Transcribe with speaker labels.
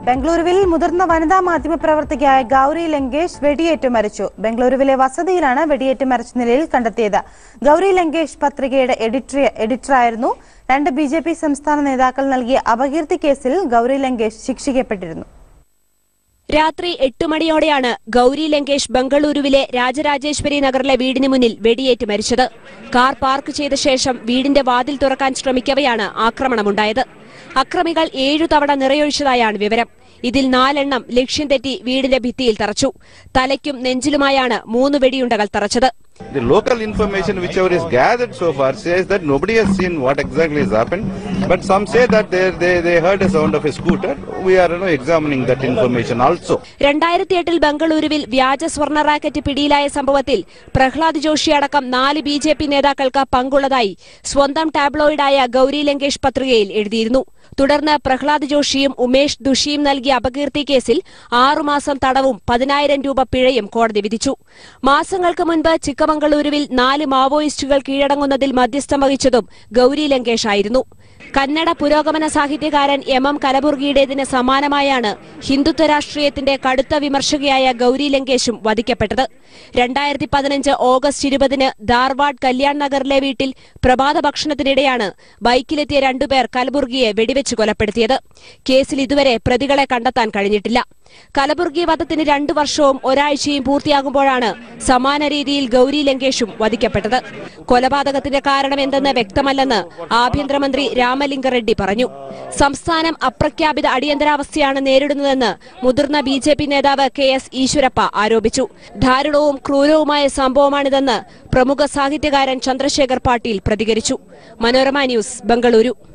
Speaker 1: ബംഗളൂരുവിൽ മുതിർന്ന വനിതാ മാധ്യമ പ്രവർത്തകയായ ഗൗരി ലങ്കേഷ് വെടിയേറ്റ് മരിച്ചു ബംഗളൂരുവിലെ വസതിയിലാണ് വെടിയേറ്റ് മരിച്ച നിലയിൽ കണ്ടെത്തിയത് ഗൗരി ലങ്കേഷ് പത്രികയുടെ എഡിറ്റർ എഡിറ്ററായിരുന്നു രണ്ട് ബി ജെ പി സംസ്ഥാന നേതാക്കൾ നൽകിയ അപകീർത്തി കേസിൽ ഗൗരി ലങ്കേഷ് ശിക്ഷിക്കപ്പെട്ടിരുന്നു
Speaker 2: രാത്രി എട്ട് മണിയോടെയാണ് ഗൌരി ലങ്കേഷ് ബംഗളൂരുവിലെ രാജരാജേശ്വരി നഗറിലെ വീടിന് മുന്നിൽ വെടിയേറ്റ് മരിച്ചത് കാർ പാർക്ക് ചെയ്ത ശേഷം വീടിന്റെ വാതിൽ തുറക്കാൻ ശ്രമിക്കവെയാണ് ആക്രമണമുണ്ടായത് അക്രമികൾ ഏഴു തവണ നിറയൊഴിച്ചതായാണ് വിവരം ഇതിൽ നാലെണ്ണം ലക്ഷ്യം തെറ്റി വീടിന്റെ ഭിത്തിയിൽ തറച്ചു തലയ്ക്കും നെഞ്ചിലുമായാണ് മൂന്ന് വെടിയുണ്ടകൾ തറച്ചത്
Speaker 3: The local information, whichever is gathered so far, says that nobody has seen what exactly has happened. But some say that they, they, they heard a sound of a scooter. We are you know, examining that information also.
Speaker 2: രണ്ടായിരത്തി എട്ടിൽ ബംഗളൂരുവിൽ വ്യാജ സ്വർണ്ണ racket പിടിയിലായ സംഭവത്തിൽ പ്രഹ്ലാദ് ജോഷി അടക്കം നാല് B J P നേതാക്കൾക്ക് പങ്കുള്ളതായി സ്വന്തം ടാബ്ലോയിഡായ ഗൌരി ലങ്കേഷ് പത്രികയിൽ എഴുതിയിരുന്നു തുടർന്ന് പ്രഹ്ലാദ് ജോഷിയും ഉമേഷ് ദുഷിയും നൽകിയ അപകീർത്തി കേസിൽ ആറുമാസം തടവും പതിനായിരം രൂപ പിഴയും കോടതി വിധിച്ചു മാസങ്ങൾക്ക് മുൻപ് ചിക്കമംഗളൂരുവിൽ നാല് മാവോയിസ്റ്റുകൾ കീഴടങ്ങുന്നതിൽ മധ്യസ്ഥം വഹിച്ചതും ഗൌരി ലങ്കേഷ് ആയിരുന്നു കന്നഡ പുരോഗമന സാഹിത്യകാരൻ എം എം കലബുർഗിയുടേതിന് സമാനമായാണ് ഹിന്ദുത്വ രാഷ്ട്രീയത്തിന്റെ കടുത്ത വിമർശകയായ ഗൌരി ലങ്കേഷും വധിക്കപ്പെട്ടത് രണ്ടായിരത്തി പതിനഞ്ച് ഓഗസ്റ്റ് ഇരുപതിന് ധാർവാഡ് കല്യാൺ നഗറിലെ വീട്ടിൽ പ്രഭാത ഭക്ഷണത്തിനിടെയാണ് ബൈക്കിലെത്തിയ രണ്ടുപേർ കലബുർഗിയെ വെടിവെച്ച് കൊലപ്പെടുത്തിയത് കേസിൽ ഇതുവരെ പ്രതികളെ കണ്ടെത്താൻ കഴിഞ്ഞിട്ടില്ല കലബുർഗി വധത്തിന് രണ്ടു വർഷവും ഒരാഴ്ചയും പൂർത്തിയാകുമ്പോഴാണ് സമാന രീതിയിൽ ഗൌരി ലങ്കേഷും വധിക്കപ്പെട്ടത് കൊലപാതകത്തിന്റെ കാരണം എന്തെന്ന് വ്യക്തമല്ലെന്ന് ആഭ്യന്തരമന്ത്രി രാമലിംഗ റെഡ്ഡി പറഞ്ഞു സംസ്ഥാനം അപ്രഖ്യാപിത അടിയന്തരാവസ്ഥയാണ് നേരിടുന്നതെന്ന് മുതിർന്ന ബി ജെ പി നേതാവ് കെ എസ് ഈശ്വരപ്പ ആരോപിച്ചു ദാരുണവും ക്രൂരവുമായ സംഭവമാണിതെന്ന് പ്രമുഖ സാഹിത്യകാരൻ ചന്ദ്രശേഖർ പാട്ടീൽ പ്രതികരിച്ചു മനോരമ ന്യൂസ് ബംഗളൂരു